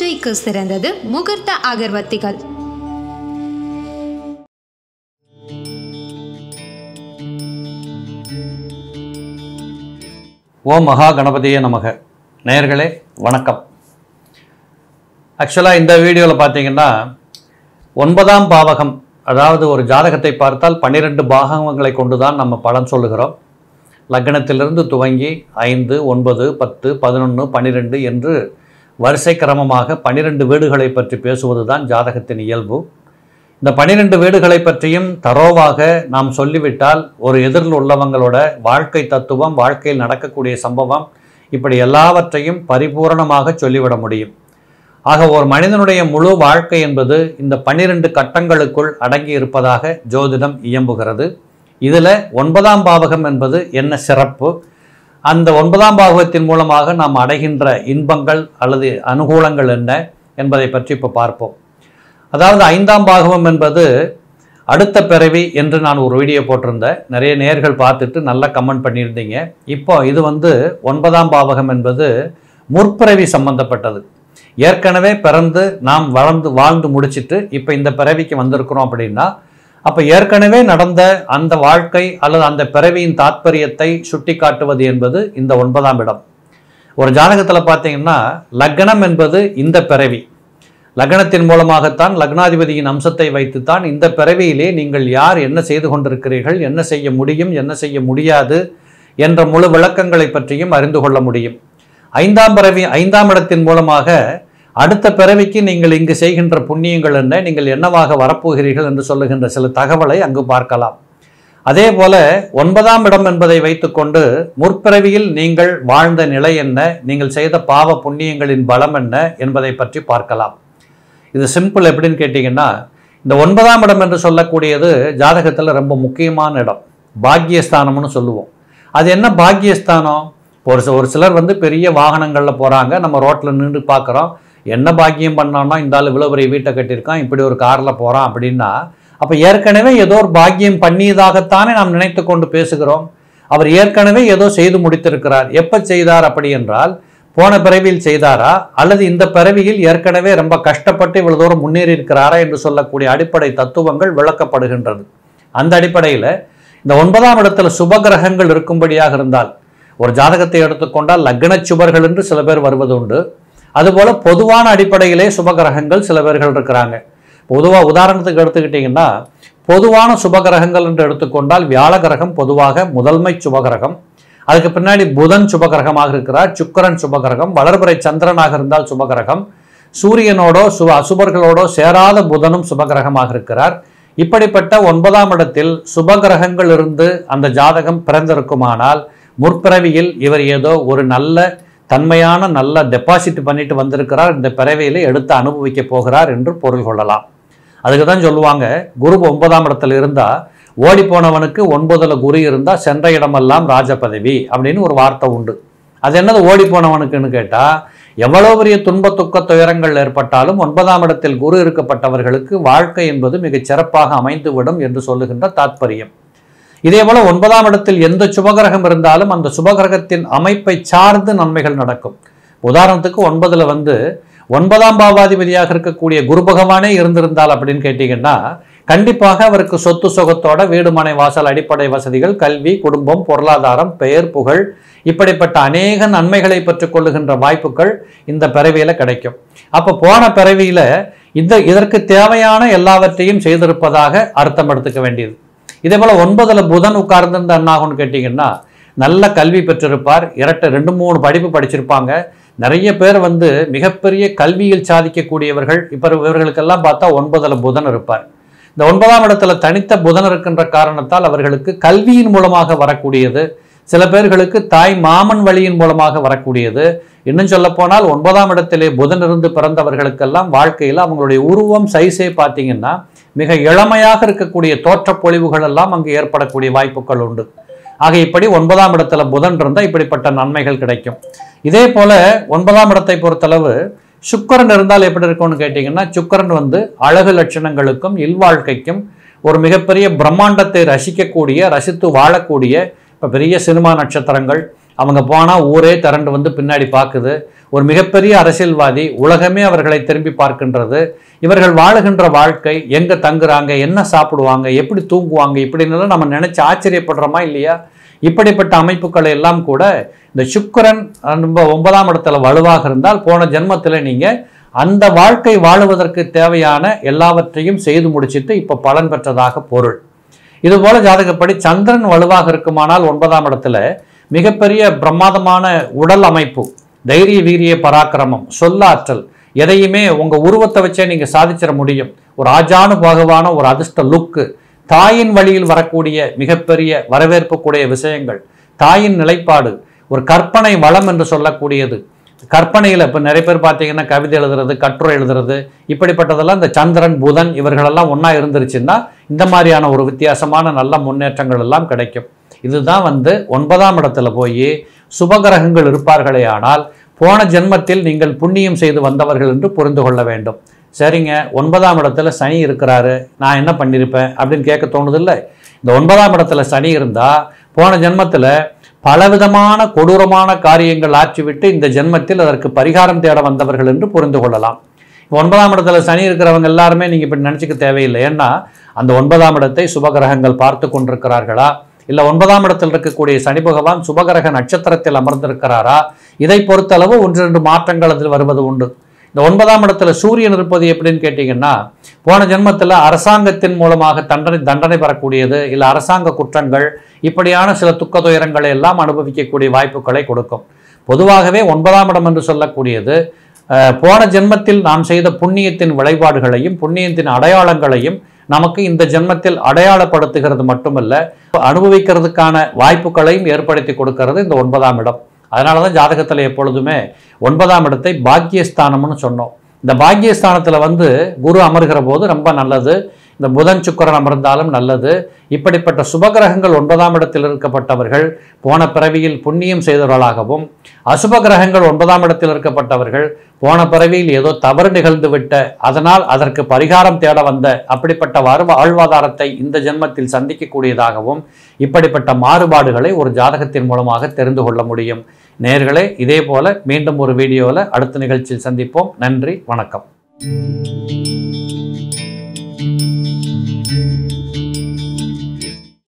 பூஜைக்கு சிறந்தது முகூர்த்த அகர்வத்திகள் ஓம் மகா கணபதியே நமக நேயர்களே வணக்கம் ஆக்சுவலாக இந்த வீடியோவில் பார்த்தீங்கன்னா ஒன்பதாம் பாவகம் அதாவது ஒரு ஜாதகத்தை பார்த்தால் பன்னிரெண்டு பாகங்களை கொண்டு தான் நம்ம பலன் சொல்லுகிறோம் லக்னத்திலிருந்து துவங்கி ஐந்து ஒன்பது பத்து பதினொன்று பன்னிரெண்டு என்று வரிசை கிரமமாக பன்னிரெண்டு வீடுகளை பற்றி பேசுவது தான் ஜாதகத்தின் இயல்பு இந்த பன்னிரெண்டு வீடுகளை பற்றியும் தரோவாக நாம் சொல்லிவிட்டால் ஒரு எதிரில் உள்ளவங்களோட வாழ்க்கை தத்துவம் வாழ்க்கையில் நடக்கக்கூடிய சம்பவம் இப்படி எல்லாவற்றையும் பரிபூரணமாக சொல்லிவிட முடியும் ஆக ஒரு மனிதனுடைய முழு வாழ்க்கை என்பது இந்த பன்னிரண்டு கட்டங்களுக்குள் அடங்கி இருப்பதாக ஜோதிடம் இயம்புகிறது இதில் ஒன்பதாம் பாவகம் என்பது என்ன சிறப்பு அந்த ஒன்பதாம் பாவகத்தின் மூலமாக நாம் அடைகின்ற இன்பங்கள் அல்லது அனுகூலங்கள் என்ன என்பதை பற்றி இப்போ பார்ப்போம் அதாவது ஐந்தாம் பாகவம் என்பது அடுத்த பிறவி என்று நான் ஒரு வீடியோ போட்டிருந்தேன் நிறைய நேர்கள் பார்த்துட்டு நல்லா கமெண்ட் பண்ணியிருந்தீங்க இப்போ இது வந்து ஒன்பதாம் பாவகம் என்பது முற்பிறவி சம்பந்தப்பட்டது ஏற்கனவே பிறந்து நாம் வளர்ந்து வாழ்ந்து முடிச்சிட்டு இப்போ இந்த பிறவிக்கு வந்திருக்கிறோம் அப்படின்னா அப்போ ஏற்கனவே நடந்த அந்த வாழ்க்கை அல்லது அந்த பிறவியின் தாத்பரியத்தை சுட்டி காட்டுவது என்பது இந்த ஒன்பதாம் இடம் ஒரு ஜாதகத்தில் பார்த்தீங்கன்னா லக்னம் என்பது இந்த பிறவி லக்னத்தின் மூலமாகத்தான் லக்னாதிபதியின் அம்சத்தை வைத்துத்தான் இந்த பிறவியிலே நீங்கள் யார் என்ன செய்து கொண்டிருக்கிறீர்கள் என்ன செய்ய முடியும் என்ன செய்ய முடியாது என்ற முழு விளக்கங்களை பற்றியும் அறிந்து கொள்ள முடியும் ஐந்தாம் பிறவி ஐந்தாம் இடத்தின் மூலமாக அடுத்த பிறவிக்கு நீங்கள் இங்கு செய்கின்ற புண்ணியங்கள் என்ன நீங்கள் என்னவாக வரப்போகிறீர்கள் என்று சொல்லுகின்ற சில தகவலை அங்கு பார்க்கலாம் அதே போல ஒன்பதாம் இடம் என்பதை வைத்துக்கொண்டு முற்பிறவியில் நீங்கள் வாழ்ந்த நிலை என்ன நீங்கள் செய்த பாவ புண்ணியங்களின் பலம் என்ன என்பதை பற்றி பார்க்கலாம் இது சிம்பிள் எப்படின்னு கேட்டிங்கன்னா இந்த ஒன்பதாம் இடம் என்று சொல்லக்கூடியது ஜாதகத்தில் ரொம்ப முக்கியமான இடம் பாக்கியஸ்தானம்னு சொல்லுவோம் அது என்ன பாக்கியஸ்தானம் ஒரு சி- ஒரு சிலர் வந்து பெரிய வாகனங்களில் போகிறாங்க நம்ம ரோட்டில் நின்று பார்க்குறோம் என்ன பாக்கியம் பண்ணான்னா இந்த ஆள் இவ்வளோ பெரிய வீட்டை கட்டியிருக்கான் இப்படி ஒரு காரில் போகிறான் அப்படின்னா அப்போ ஏற்கனவே ஏதோ ஒரு பாக்கியம் பண்ணியதாகத்தானே நாம் நினைத்து கொண்டு பேசுகிறோம் அவர் ஏற்கனவே ஏதோ செய்து முடித்திருக்கிறார் எப்போ செய்தார் அப்படி என்றால் போன பிறவியில் செய்தாரா அல்லது இந்த பிறவியில் ஏற்கனவே ரொம்ப கஷ்டப்பட்டு இவ்வளவு தூரம் முன்னேறி இருக்கிறாரா என்று சொல்லக்கூடிய அடிப்படை தத்துவங்கள் விளக்கப்படுகின்றது அந்த அடிப்படையில் இந்த ஒன்பதாம் இடத்துல சுபகிரகங்கள் இருக்கும்படியாக இருந்தால் ஒரு ஜாதகத்தை எடுத்துக்கொண்டால் லக்ன சுபர்கள் என்று சில பேர் வருவது உண்டு அதுபோல பொதுவான அடிப்படையிலே சுபகிரகங்கள் சில பேர்கள் இருக்கிறாங்க பொதுவாக உதாரணத்துக்கு எடுத்துக்கிட்டிங்கன்னா பொதுவான சுபகிரகங்கள் என்று எடுத்துக்கொண்டால் வியாழ கிரகம் பொதுவாக முதன்மை சுபகிரகம் அதுக்கு பின்னாடி புதன் சுபகிரகமாக இருக்கிறார் சுக்கிரன் சுபகிரகம் வளர்பிறை சந்திரனாக இருந்தால் சுபகிரகம் சூரியனோடோ சு அசுபர்களோடோ சேராத புதனும் சுபகிரகமாக இருக்கிறார் இப்படிப்பட்ட ஒன்பதாம் இடத்தில் சுபகிரகங்கள் இருந்து அந்த ஜாதகம் பிறந்திருக்குமானால் முற்பிறவியில் இவர் ஏதோ ஒரு நல்ல தன்மையான நல்ல டெபாசிட் பண்ணிட்டு வந்திருக்கிறார் இந்த பிறவியில எடுத்து அனுபவிக்க போகிறார் என்று பொருள் கொள்ளலாம் அதுக்கு தான் சொல்லுவாங்க குரு ஒன்பதாம் இடத்துல இருந்தா ஓடி போனவனுக்கு ஒன்பதுல குரு இருந்தா சென்ற இடமெல்லாம் ராஜ பதவி அப்படின்னு ஒரு வார்த்தை உண்டு அது என்னது ஓடி போனவனுக்குன்னு கேட்டா எவ்வளவு பெரிய துன்ப துக்க துயரங்கள் ஏற்பட்டாலும் ஒன்பதாம் இடத்தில் குரு இருக்கப்பட்டவர்களுக்கு வாழ்க்கை என்பது மிகச் சிறப்பாக அமைந்துவிடும் என்று சொல்லுகின்ற தாத்பரியம் இதே போல ஒன்பதாம் இடத்தில் எந்த சுபகிரகம் இருந்தாலும் அந்த சுபகிரகத்தின் அமைப்பை சார்ந்து நன்மைகள் நடக்கும் உதாரணத்துக்கு ஒன்பதுல வந்து ஒன்பதாம் பாவாதிபதியாக இருக்கக்கூடிய குரு பகவானே இருந்திருந்தால் அப்படின்னு கேட்டீங்கன்னா கண்டிப்பாக அவருக்கு சொத்து சுகத்தோட வீடு மனை வாசல் அடிப்படை வசதிகள் கல்வி குடும்பம் பொருளாதாரம் பெயர் புகழ் இப்படிப்பட்ட அநேக நன்மைகளை பெற்றுக் கொள்ளுகின்ற வாய்ப்புகள் இந்த பிறவியில கிடைக்கும் அப்ப போன பிறவியில இந்த இதற்கு தேவையான எல்லாவற்றையும் செய்திருப்பதாக அர்த்தம் எடுத்துக்க வேண்டியது இதே போல ஒன்பதுல புதன் உட்கார்ந்திருந்த என்னாகும்னு கேட்டிங்கன்னா நல்ல கல்வி பெற்றிருப்பார் இரட்டை ரெண்டு மூணு படிப்பு படிச்சிருப்பாங்க நிறைய பேர் வந்து மிகப்பெரிய கல்வியில் சாதிக்கக்கூடியவர்கள் இப்போ இவர்களுக்கெல்லாம் பார்த்தா ஒன்பதுல புதன் இருப்பார் இந்த ஒன்பதாம் இடத்துல தனித்த புதன் இருக்கின்ற காரணத்தால் அவர்களுக்கு கல்வியின் மூலமாக வரக்கூடியது சில பேர்களுக்கு தாய் மாமன் வழியின் மூலமாக வரக்கூடியது இன்னும் சொல்ல போனால் ஒன்பதாம் இடத்திலே புதன் இருந்து பிறந்தவர்களுக்கெல்லாம் வாழ்க்கையில் அவங்களுடைய உருவம் சைஸே பார்த்தீங்கன்னா மிக இளமையாக இருக்கக்கூடிய தோற்றப் பொழிவுகள் எல்லாம் அங்கு ஏற்படக்கூடிய வாய்ப்புகள் உண்டு ஆக இப்படி ஒன்பதாம் இடத்துல புதன் இருந்தால் இப்படிப்பட்ட நன்மைகள் கிடைக்கும் இதே போல ஒன்பதாம் இடத்தை பொறுத்தளவு சுக்கிரன் இருந்தால் எப்படி இருக்கும்னு கேட்டிங்கன்னா சுக்கிரன் வந்து அழகு லட்சணங்களுக்கும் இல்வாழ்க்கைக்கும் ஒரு மிகப்பெரிய பிரம்மாண்டத்தை ரசிக்கக்கூடிய ரசித்து வாழக்கூடிய இப்போ பெரிய சினிமா நட்சத்திரங்கள் அவங்க போனால் ஊரே திரண்டு வந்து பின்னாடி பார்க்குது ஒரு மிகப்பெரிய அரசியல்வாதி உலகமே அவர்களை திரும்பி பார்க்கின்றது இவர்கள் வாழுகின்ற வாழ்க்கை எங்க தங்குறாங்க என்ன சாப்பிடுவாங்க எப்படி தூங்குவாங்க இப்படின்னு நம்ம நினைச்சு ஆச்சரியப்படுறோமா இல்லையா இப்படிப்பட்ட அமைப்புகளை எல்லாம் கூட இந்த சுக்கிரன் ரொம்ப ஒன்பதாம் இடத்துல வலுவாக இருந்தால் போன ஜென்மத்தில் நீங்க அந்த வாழ்க்கை வாழுவதற்கு தேவையான எல்லாவற்றையும் செய்து முடிச்சிட்டு இப்போ பலன் பெற்றதாக பொருள் இதுபோல ஜாதகப்படி சந்திரன் வலுவாக இருக்குமானால் ஒன்பதாம் இடத்துல மிகப்பெரிய பிரமாதமான உடல் அமைப்பு தைரிய வீரிய பராக்கிரமம் சொல்லாற்றல் எதையுமே உங்க உருவத்தை வச்சே நீங்க சாதிச்சிட முடியும் ஒரு ஆஜானு பாகுவான ஒரு அதிர்ஷ்ட லுக்கு தாயின் வழியில் வரக்கூடிய மிகப்பெரிய வரவேற்புக்குடைய விஷயங்கள் தாயின் நிலைப்பாடு ஒரு கற்பனை வளம் என்று சொல்லக்கூடியது கற்பனையில் இப்போ நிறைய பேர் பார்த்தீங்கன்னா கவிதை எழுதுறது கட்டுரை எழுதுறது இப்படிப்பட்டதெல்லாம் இந்த சந்திரன் புதன் இவர்களெல்லாம் ஒன்றா இருந்துருச்சுன்னா இந்த மாதிரியான ஒரு வித்தியாசமான நல்ல முன்னேற்றங்கள் எல்லாம் கிடைக்கும் இதுதான் வந்து ஒன்பதாம் இடத்துல போய் சுபகிரகங்கள் இருப்பார்களே ஆனால் போன ஜென்மத்தில் நீங்கள் புண்ணியம் செய்து வந்தவர்கள் என்று புரிந்து கொள்ள வேண்டும் சரிங்க ஒன்பதாம் இடத்துல சனி இருக்கிறாரு நான் என்ன பண்ணியிருப்பேன் அப்படின்னு கேட்க தோணுதில்லை இந்த ஒன்பதாம் இடத்துல சனி இருந்தால் போன ஜென்மத்தில் பலவிதமான கொடூரமான காரியங்கள் ஆற்றிவிட்டு இந்த ஜென்மத்தில் அதற்கு பரிகாரம் தேட வந்தவர்கள் என்று புரிந்து கொள்ளலாம் இப்போ ஒன்பதாம் இடத்துல சனி இருக்கிறவங்க எல்லாருமே நீங்கள் இப்படி நினச்சிக்க தேவையில்லை ஏன்னா அந்த ஒன்பதாம் இடத்தை சுபகிரகங்கள் பார்த்து கொண்டிருக்கிறார்களா இல்லை ஒன்பதாம் இடத்தில் இருக்கக்கூடிய சனி பகவான் சுபகிரக நட்சத்திரத்தில் அமர்ந்திருக்கிறாரா இதை பொறுத்தளவு ஒன்று ரெண்டு மாற்றங்கள் அதில் வருவது உண்டு இந்த ஒன்பதாம் இடத்துல சூரியன் இருப்பது எப்படின்னு கேட்டிங்கன்னா போன ஜென்மத்தில் அரசாங்கத்தின் மூலமாக தண்டனை தண்டனை பெறக்கூடியது இல்லை அரசாங்க குற்றங்கள் இப்படியான சில துக்க துயரங்களை எல்லாம் அனுபவிக்கக்கூடிய வாய்ப்புகளை கொடுக்கும் பொதுவாகவே ஒன்பதாம் இடம் என்று சொல்லக்கூடியது அஹ், போன ஜென்மத்தில் நாம் செய்த புண்ணியத்தின் விளைபாடுகளையும் புண்ணியத்தின் அடையாளங்களையும் நமக்கு இந்த ஜென்மத்தில் அடையாளப்படுத்துகிறது மட்டுமல்ல அனுபவிக்கிறதுக்கான வாய்ப்புகளையும் ஏற்படுத்தி கொடுக்கிறது இந்த ஒன்பதாம் இடம் அதனால தான் ஜாதகத்தில் எப்பொழுதுமே ஒன்பதாம் இடத்தை பாக்கியஸ்தானம்னு சொன்னோம் இந்த பாக்கியஸ்தானத்தில் வந்து குரு அமர்கிற போது ரொம்ப நல்லது இந்த புதன் சுக்கரன் அமர்ந்தாலும் நல்லது இப்படிப்பட்ட சுபகிரகங்கள் ஒன்பதாம் இடத்தில் இருக்கப்பட்டவர்கள் போன பிறவியில் புண்ணியம் செய்தவர்களாகவும் அசுப கிரகங்கள் ஒன்பதாம் இடத்தில் இருக்கப்பட்டவர்கள் போன பிறவியில் ஏதோ தவறு நிகழ்ந்து விட்ட அதனால் அதற்கு பரிகாரம் தேட வந்த அப்படிப்பட்ட வாழ்வ வாழ்வாதாரத்தை இந்த ஜென்மத்தில் சந்திக்கக்கூடியதாகவும் இப்படிப்பட்ட மாறுபாடுகளை ஒரு ஜாதகத்தின் மூலமாக தெரிந்து கொள்ள முடியும் நேர்களே இதே போல மீண்டும் ஒரு வீடியோவில் அடுத்த நிகழ்ச்சியில் சந்திப்போம் நன்றி வணக்கம்